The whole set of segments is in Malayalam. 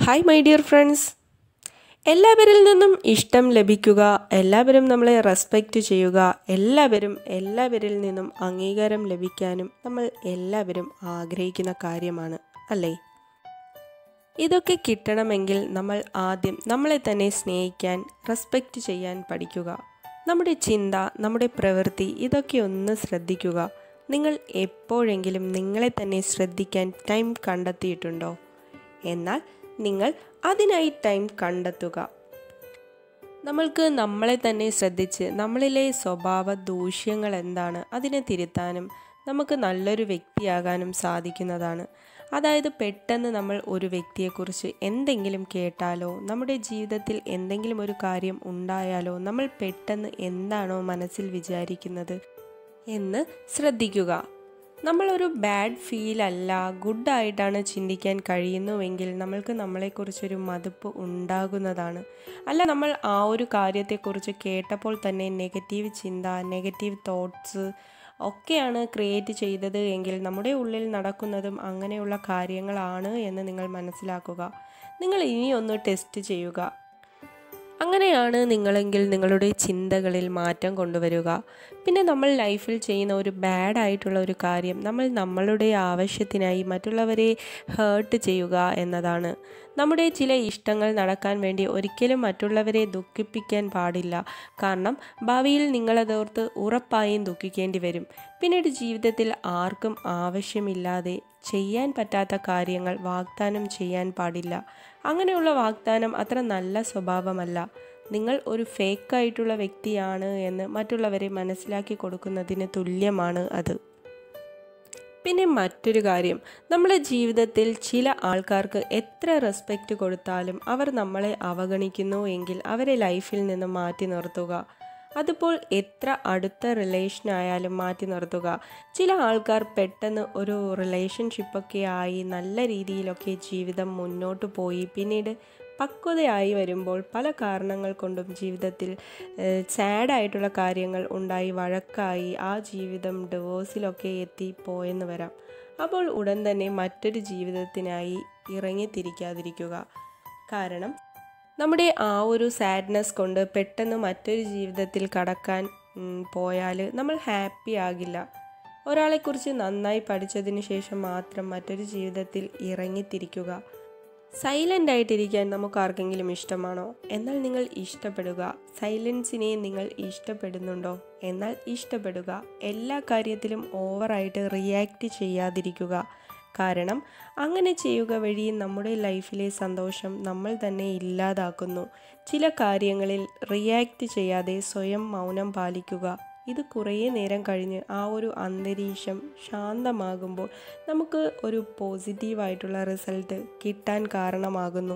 ഹായ് മൈ ഡിയർ ഫ്രണ്ട്സ് എല്ലാവരിൽ നിന്നും ഇഷ്ടം ലഭിക്കുക എല്ലാവരും നമ്മളെ റെസ്പെക്റ്റ് ചെയ്യുക എല്ലാവരും എല്ലാവരിൽ നിന്നും അംഗീകാരം ലഭിക്കാനും നമ്മൾ എല്ലാവരും ആഗ്രഹിക്കുന്ന കാര്യമാണ് അല്ലേ ഇതൊക്കെ കിട്ടണമെങ്കിൽ നമ്മൾ ആദ്യം നമ്മളെ തന്നെ സ്നേഹിക്കാൻ റെസ്പെക്റ്റ് ചെയ്യാൻ പഠിക്കുക നമ്മുടെ ചിന്ത നമ്മുടെ പ്രവൃത്തി ഇതൊക്കെ ഒന്ന് ശ്രദ്ധിക്കുക നിങ്ങൾ എപ്പോഴെങ്കിലും നിങ്ങളെ തന്നെ ശ്രദ്ധിക്കാൻ ടൈം കണ്ടെത്തിയിട്ടുണ്ടോ എന്നാൽ നിങ്ങൾ അതിനായി ടൈം കണ്ടെത്തുക നമ്മൾക്ക് നമ്മളെ തന്നെ ശ്രദ്ധിച്ച് നമ്മളിലെ സ്വഭാവ ദൂഷ്യങ്ങൾ എന്താണ് അതിനെ തിരുത്താനും നമുക്ക് നല്ലൊരു വ്യക്തിയാകാനും സാധിക്കുന്നതാണ് അതായത് പെട്ടെന്ന് നമ്മൾ ഒരു വ്യക്തിയെക്കുറിച്ച് എന്തെങ്കിലും കേട്ടാലോ നമ്മുടെ ജീവിതത്തിൽ എന്തെങ്കിലും ഒരു കാര്യം ഉണ്ടായാലോ നമ്മൾ പെട്ടെന്ന് എന്താണോ മനസ്സിൽ വിചാരിക്കുന്നത് എന്ന് ശ്രദ്ധിക്കുക നമ്മളൊരു ബാഡ് ഫീൽ അല്ല ഗുഡായിട്ടാണ് ചിന്തിക്കാൻ കഴിയുന്നുവെങ്കിൽ നമ്മൾക്ക് നമ്മളെക്കുറിച്ചൊരു മതിപ്പ് ഉണ്ടാകുന്നതാണ് അല്ല നമ്മൾ ആ ഒരു കാര്യത്തെക്കുറിച്ച് കേട്ടപ്പോൾ തന്നെ നെഗറ്റീവ് ചിന്ത നെഗറ്റീവ് തോട്ട്സ് ഒക്കെയാണ് ക്രിയേറ്റ് ചെയ്തത് എങ്കിൽ നമ്മുടെ ഉള്ളിൽ നടക്കുന്നതും അങ്ങനെയുള്ള കാര്യങ്ങളാണ് എന്ന് നിങ്ങൾ മനസ്സിലാക്കുക നിങ്ങൾ ഇനി ഒന്ന് ടെസ്റ്റ് ചെയ്യുക അങ്ങനെയാണ് നിങ്ങളെങ്കിൽ നിങ്ങളുടെ ചിന്തകളിൽ മാറ്റം കൊണ്ടുവരിക പിന്നെ നമ്മൾ ലൈഫിൽ ചെയ്യുന്ന ഒരു ബാഡ് ആയിട്ടുള്ള ഒരു കാര്യം നമ്മൾ നമ്മളുടെ ആവശ്യത്തിനായി മറ്റുള്ളവരെ ഹേർട്ട് ചെയ്യുക എന്നതാണ് നമ്മുടെ ചില ഇഷ്ടങ്ങൾ നടക്കാൻ വേണ്ടി ഒരിക്കലും മറ്റുള്ളവരെ ദുഃഖിപ്പിക്കാൻ പാടില്ല കാരണം ഭാവിയിൽ നിങ്ങളതോർത്ത് ഉറപ്പായും ദുഃഖിക്കേണ്ടി വരും പിന്നീട് ജീവിതത്തിൽ ആർക്കും ആവശ്യമില്ലാതെ ചെയ്യാൻ പറ്റാത്ത കാര്യങ്ങൾ വാഗ്ദാനം ചെയ്യാൻ പാടില്ല അങ്ങനെയുള്ള വാഗ്ദാനം അത്ര നല്ല സ്വഭാവമല്ല നിങ്ങൾ ഒരു ഫേക്കായിട്ടുള്ള വ്യക്തിയാണ് എന്ന് മറ്റുള്ളവരെ മനസ്സിലാക്കി കൊടുക്കുന്നതിന് തുല്യമാണ് അത് പിന്നെ മറ്റൊരു കാര്യം നമ്മുടെ ജീവിതത്തിൽ ചില ആൾക്കാർക്ക് എത്ര റെസ്പെക്റ്റ് കൊടുത്താലും അവർ നമ്മളെ അവഗണിക്കുന്നു എങ്കിൽ അവരെ ലൈഫിൽ നിന്ന് മാറ്റി നിർത്തുക അതിപ്പോൾ എത്ര അടുത്ത റിലേഷൻ ആയാലും മാറ്റി നിർത്തുക ചില ആൾക്കാർ പെട്ടെന്ന് ഒരു റിലേഷൻഷിപ്പൊക്കെ ആയി നല്ല രീതിയിലൊക്കെ ജീവിതം മുന്നോട്ട് പോയി പിന്നീട് പക്വതയായി വരുമ്പോൾ പല കാരണങ്ങൾ കൊണ്ടും ജീവിതത്തിൽ സാഡായിട്ടുള്ള കാര്യങ്ങൾ ഉണ്ടായി വഴക്കായി ആ ജീവിതം ഡിവോഴ്സിലൊക്കെ എത്തി പോയെന്ന് വരാം അപ്പോൾ ഉടൻ തന്നെ മറ്റൊരു ജീവിതത്തിനായി ഇറങ്ങിത്തിരിക്കാതിരിക്കുക കാരണം നമ്മുടെ ആ ഒരു സാഡ്നെസ് കൊണ്ട് പെട്ടെന്ന് മറ്റൊരു ജീവിതത്തിൽ കടക്കാൻ പോയാൽ നമ്മൾ ഹാപ്പി ആകില്ല ഒരാളെക്കുറിച്ച് നന്നായി പഠിച്ചതിന് ശേഷം മാത്രം മറ്റൊരു ജീവിതത്തിൽ ഇറങ്ങിത്തിരിക്കുക സൈലൻ്റ് ആയിട്ടിരിക്കാൻ നമുക്ക് ആർക്കെങ്കിലും ഇഷ്ടമാണോ എന്നാൽ നിങ്ങൾ ഇഷ്ടപ്പെടുക സൈലൻസിനെ നിങ്ങൾ ഇഷ്ടപ്പെടുന്നുണ്ടോ എന്നാൽ ഇഷ്ടപ്പെടുക എല്ലാ കാര്യത്തിലും ഓവറായിട്ട് റിയാക്റ്റ് ചെയ്യാതിരിക്കുക കാരണം അങ്ങനെ ചെയ്യുക വഴി നമ്മുടെ ലൈഫിലെ സന്തോഷം നമ്മൾ തന്നെ ഇല്ലാതാക്കുന്നു ചില കാര്യങ്ങളിൽ റിയാക്റ്റ് ചെയ്യാതെ സ്വയം മൗനം പാലിക്കുക ഇത് കുറേ നേരം കഴിഞ്ഞ് ആ ഒരു അന്തരീക്ഷം ശാന്തമാകുമ്പോൾ നമുക്ക് ഒരു പോസിറ്റീവായിട്ടുള്ള റിസൾട്ട് കിട്ടാൻ കാരണമാകുന്നു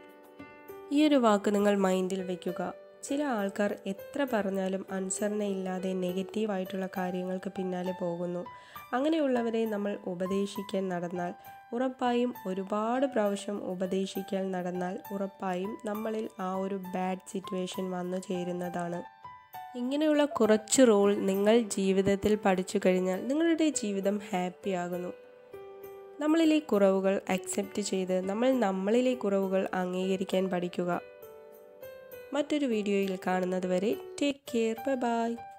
ഈ ഒരു വാക്ക് നിങ്ങൾ മൈൻഡിൽ വയ്ക്കുക ചില ആൾക്കാർ എത്ര പറഞ്ഞാലും അനുസരണയില്ലാതെ നെഗറ്റീവായിട്ടുള്ള കാര്യങ്ങൾക്ക് പിന്നാലെ പോകുന്നു അങ്ങനെയുള്ളവരെ നമ്മൾ ഉപദേശിക്കാൻ നടന്നാൽ ഉറപ്പായും ഒരുപാട് പ്രാവശ്യം ഉപദേശിക്കാൻ നടന്നാൽ ഉറപ്പായും നമ്മളിൽ ആ ഒരു ബാഡ് സിറ്റുവേഷൻ വന്നു ചേരുന്നതാണ് ഇങ്ങനെയുള്ള കുറച്ച് റോൾ നിങ്ങൾ ജീവിതത്തിൽ പഠിച്ചു കഴിഞ്ഞാൽ നിങ്ങളുടെ ജീവിതം ഹാപ്പി ആകുന്നു നമ്മളിലെ കുറവുകൾ അക്സെപ്റ്റ് ചെയ്ത് നമ്മൾ നമ്മളിലെ കുറവുകൾ അംഗീകരിക്കാൻ പഠിക്കുക മറ്റൊരു വീഡിയോയിൽ കാണുന്നത് വരെ ടേക്ക് കെയർ ബൈ ബൈ